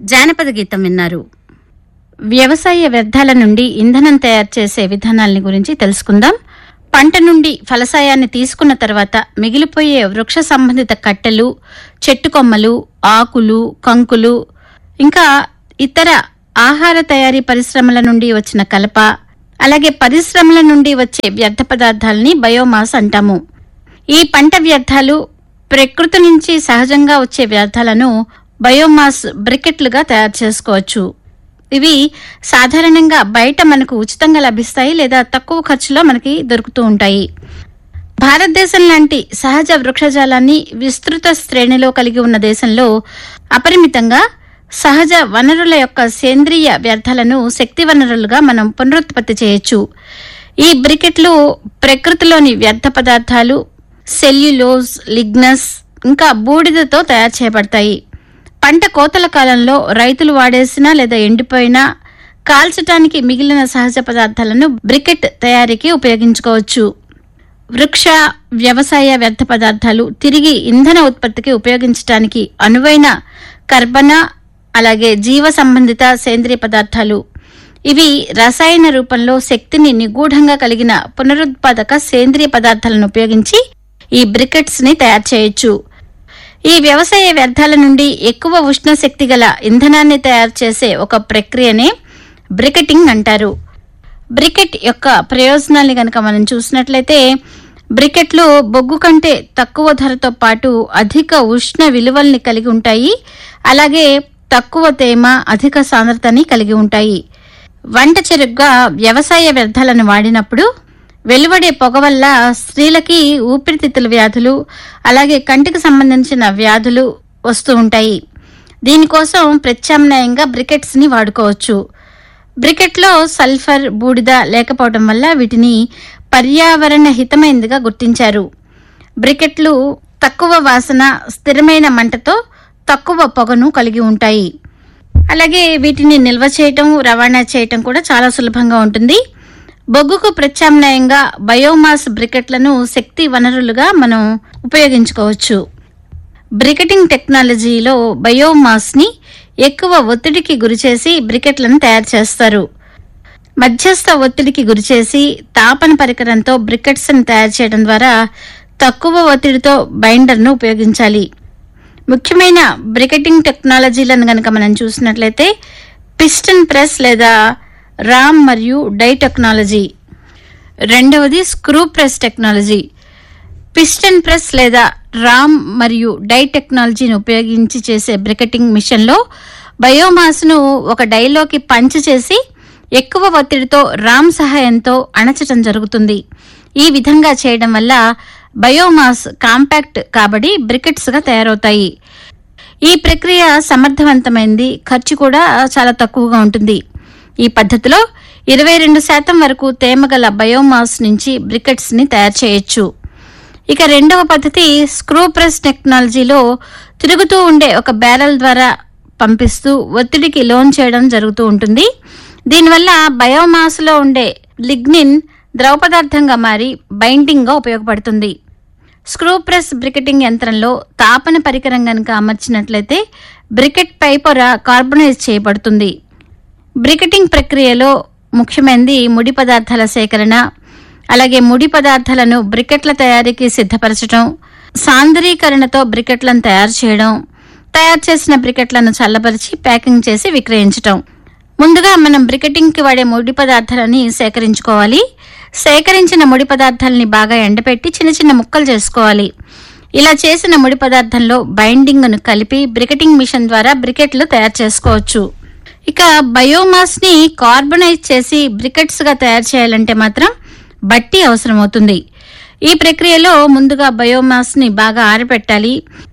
జానపద గీతం విన్నారు వ్యవసాయ వ్యర్థాల నుండి ఇంధనం తయారు చేసే విధానాలని గురించి తెలుసుకుందాం పంట నుండి ఫలసాయాన్ని తీసుకున్న తర్వాత మిగిలిపోయే వృక్ష సంబంధిత కట్టెలు చెట్టు కొమ్మలు ఆకులు కంకులు ఇంకా ఇతర ఆహార తయారీ పరిశ్రమల నుండి వచ్చిన కలప అలాగే పరిశ్రమల నుండి వచ్చే వ్యర్థ పదార్థాలని బయోమాస్ అంటాము ఈ పంట వ్యర్థాలు ప్రకృతి నుంచి సహజంగా వచ్చే వ్యర్థాలను బయోమాస్ బ్రికెట్లుగా తయారు చేసుకోవచ్చు ఇవి సాధారణంగా బయట మనకు ఉచితంగా లభిస్తాయి లేదా తక్కువ ఖర్చులో మనకి దొరుకుతూ ఉంటాయి భారతదేశం లాంటి సహజ వృక్షజాలాన్ని విస్తృత శ్రేణిలో కలిగి ఉన్న దేశంలో అపరిమితంగా సహజ వనరుల యొక్క సేంద్రియ వ్యర్థాలను శక్తి వనరులుగా మనం పునరుత్పత్తి చేయొచ్చు ఈ బ్రికెట్లు ప్రకృతిలోని వ్యర్థ పదార్థాలు సెల్యులోజ్ లిగ్నస్ ఇంకా బూడిదతో తయారు చేయబడతాయి పంట కోతల కాలంలో రైతులు వాడేసిన లేదా ఎండిపోయిన కాల్చటానికి మిగిలిన సహజ పదార్థాలను బ్రికెట్ తయారీకి ఉపయోగించుకోవచ్చు వృక్ష వ్యవసాయ వ్యర్థ పదార్థాలు తిరిగి ఇంధన ఉత్పత్తికి ఉపయోగించడానికి అనువైన కర్బన అలాగే జీవ సంబంధిత సేంద్రియ పదార్థాలు ఇవి రసాయన రూపంలో శక్తిని నిగూఢంగా కలిగిన పునరుత్పాదక సేంద్రియ పదార్థాలను ఉపయోగించి ఈ బ్రికెట్స్ ని తయారు చేయొచ్చు ఈ వ్యవసాయ వ్యర్థాల నుండి ఎక్కువ ఉష్ణ శక్తి గల ఇంధనాన్ని తయారు చేసే ఒక ప్రక్రియనే బ్రికెటింగ్ అంటారు బ్రికెట్ యొక్క ప్రయోజనాల్ని గనక మనం చూసినట్లయితే బ్రికెట్లు బొగ్గు కంటే తక్కువ ధరతో పాటు అధిక ఉష్ణ విలువల్ని కలిగి ఉంటాయి అలాగే తక్కువ తేమ అధిక సాంద్రతని కలిగి ఉంటాయి వంట చెరుగ్గా వ్యవసాయ వ్యర్థాలను వాడినప్పుడు వెలువడే పొగ వల్ల స్త్రీలకి ఊపిరితిత్తుల వ్యాధులు అలాగే కంటికి సంబంధించిన వ్యాధులు వస్తూ ఉంటాయి దీనికోసం ప్రత్యామ్నాయంగా బ్రికెట్స్ ని వాడుకోవచ్చు బ్రికెట్లో సల్ఫర్ బూడిద లేకపోవడం వల్ల వీటిని పర్యావరణ హితమైనదిగా గుర్తించారు బ్రికెట్లు తక్కువ వాసన స్థిరమైన మంటతో తక్కువ పొగను కలిగి ఉంటాయి అలాగే వీటిని నిల్వ చేయటం రవాణా చేయటం కూడా చాలా సులభంగా ఉంటుంది బొగ్గుకు ప్రత్యామ్నాయంగా బయోమాస్ బ్రికెట్లను శక్తి వనరులుగా మనం ఉపయోగించుకోవచ్చు బ్రికెటింగ్ టెక్నాలజీలో బయోమాస్ ని ఎక్కువ ఒత్తిడికి గురిచేసి బ్రికెట్లను తయారు చేస్తారు మధ్యస్థ ఒత్తిడికి గురిచేసి తాపన పరికరంతో బ్రికెట్స్ ని తయారు చేయడం ద్వారా తక్కువ ఒత్తిడితో బైండర్ను ఉపయోగించాలి ముఖ్యమైన బ్రికెటింగ్ టెక్నాలజీలను గనక మనం చూసినట్లయితే పిస్టన్ ప్రెస్ లేదా రామ్ మరియు డై టెక్నాలజీ రెండవది screw press technology piston press లేదా రామ్ మరియు డై టెక్నాలజీని ఉపయోగించి చేసే బ్రికెటింగ్ మిషన్లో బయోమాస్ను ఒక డైలోకి పంచ్ చేసి ఎక్కువ ఒత్తిడితో రామ్ సహాయంతో అణచటం జరుగుతుంది ఈ విధంగా చేయడం వల్ల బయోమాస్ కాంపాక్ట్ కాబడి బ్రికెట్స్ గా తయారవుతాయి ఈ ప్రక్రియ సమర్థవంతమైంది ఖర్చు కూడా చాలా తక్కువగా ఉంటుంది ఈ పద్ధతిలో ఇరవై రెండు శాతం వరకు తేమగల బయోమాస్ నుంచి బ్రికెట్స్ ని తయారు చేయొచ్చు ఇక రెండవ పద్ధతి స్క్రూ ప్రెస్ టెక్నాలజీలో తిరుగుతూ ఉండే ఒక బ్యారెల్ ద్వారా పంపిస్తూ ఒత్తిడికి లోన్ చేయడం జరుగుతూ ఉంటుంది దీనివల్ల బయోమాస్ లో ఉండే లిగ్నిన్ ద్రవ పదార్థంగా మారి బైండింగ్ గా ఉపయోగపడుతుంది స్క్రూ ప్రెస్ బ్రికెటింగ్ యంత్రంలో తాపన పరికరం గనుక అమర్చినట్లయితే బ్రికెట్ పై పొర కార్బనైజ్ చేయబడుతుంది బ్రికెటింగ్ ప్రక్రియలో ముఖ్యమైనది ముడి పదార్థాల సేకరణ అలాగే ముడి పదార్థాలను బ్రికెట్ల తయారీకి సిద్ధపరచడం సాంద్రీకరణతో బ్రికెట్లను తయారు చేయడం తయారు చేసిన బ్రికెట్లను చల్లబరిచి ప్యాకింగ్ చేసి విక్రయించటం ముందుగా మనం బ్రికెటింగ్ కి వాడే ముడి పదార్థాలని సేకరించుకోవాలి సేకరించిన ముడి పదార్థాలని బాగా ఎండపెట్టి చిన్న చిన్న ముక్కలు చేసుకోవాలి ఇలా చేసిన ముడి పదార్థంలో బైండింగ్ ను కలిపి బ్రికెటింగ్ మిషన్ ద్వారా బ్రికెట్లు తయారు చేసుకోవచ్చు ఇక బయోమాస్ ని కార్బనైజ్ చేసి బ్రికెట్స్ గా తయారు చేయాలంటే మాత్రం బట్టి అవసరమవుతుంది ఈ ప్రక్రియలో ముందుగా బయోమాస్ ని బాగా ఆరబెట్టాలి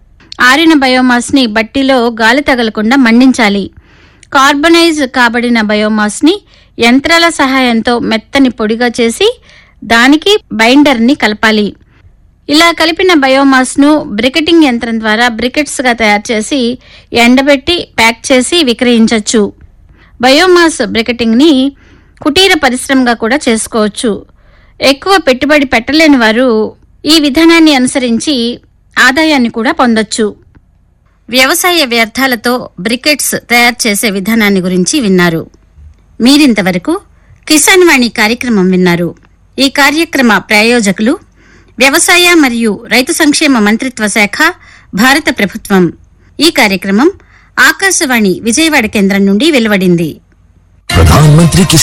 ఆరిన బయోమాస్ ని బట్టిలో గాలి తగలకుండా మండించాలి కార్బనైజ్ కాబడిన బయోమాస్ ని యంత్రాల సహాయంతో మెత్తని పొడిగా చేసి దానికి బైండర్ ని కలపాలి ఇలా కలిపిన బయోమాస్ ను బ్రికెటింగ్ యంత్రం ద్వారా బ్రికెట్స్ గా తయారు చేసి ఎండబెట్టి ప్యాక్ చేసి విక్రయించవచ్చు బయోమాస్ బ్రికెటింగ్ ని కుటీర పరిశ్రమగా కూడా చేసుకోవచ్చు ఎక్కువ పెట్టుబడి పెట్టలేని వారు ఈ విధానాన్ని అనుసరించి ఆదాయాన్ని కూడా పొందొచ్చు వ్యవసాయ వ్యర్థాలతో బ్రికెట్స్ తయారు చేసే విధానాన్ని గురించి విన్నారు మీరింతవరకు కిసాన్ వాణి కార్యక్రమం విన్నారు ఈ కార్యక్రమ ప్రాయోజకులు వ్యవసాయ మరియు రైతు సంక్షేమ మంత్రిత్వ శాఖ భారత ప్రభుత్వం ఈ కార్యక్రమం ఆకాశవాణి విజయవాడ కేంద్రం నుండి వెలువడింది प्रधानमंत्री किसान